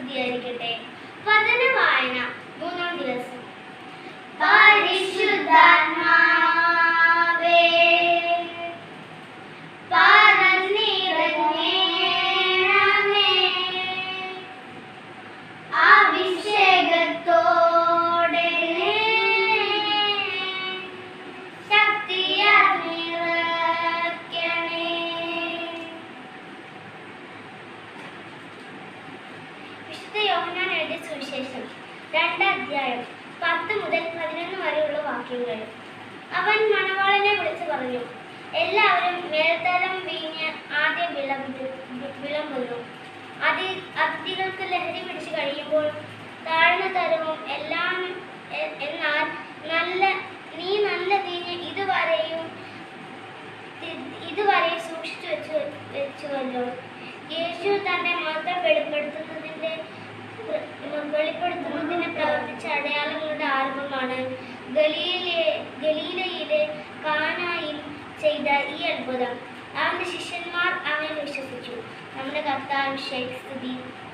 സ്തുതിയായിരിക്കട്ടെ വചന വായന മൂന്നാം ദിവസം പരിശുദ്ധാത്മാവേ പറന്നിറങ്ങേണമേ അഭിഷേകത്തോടെ ശക്തിയാൽ നിറയ്ക്കണേ വിശുദ്ധ യോഹന്നാൻ എഴുതിയ സുവിശേഷം രണ്ടാം അധ്യായം പത്ത് മുതൽ പതിനൊന്ന് വരെയുള്ള വാക്യങ്ങൾ അവൻ മണവാളനെ വിളിച്ചു പറഞ്ഞു എല്ലാവരും മേൽത്തരം വീഞ്ഞ് ആദ്യം വിളമ്പി വിളമ്പുന്നു അതി അതിഥികൾക്ക് ലഹരി പിടിച്ചു കഴിയുമ്പോൾ താഴ്ന്ന തരവും എല്ലാം എ- എന്നാൽ നല്ല നീ നല്ല വീഞ്ഞ് ഇതുവരെയും ഇ- ഇതുവരെ സൂക്ഷിച്ചു വെച്ചു വെച്ചുവല്ലോ യേശു തന്റെ മതം വെളിപ്പെടുത്തുന്നതിന്റെ പ്ര- വെളിപ്പെടുത്തുന്നതിന് പ്രവർത്തിച്ച അടയാളങ്ങളുടെ ആരംഭമാണ് ഗലീലെ ഗലീലയിലെ കാനായിൽ ചെയ്ത ഈ അത്ഭുതം അവന്റെ ശിഷ്യന്മാർ അവനെ വിശ്വസിച്ചു നമ്മുടെ കർത്താവ് സ്തുതി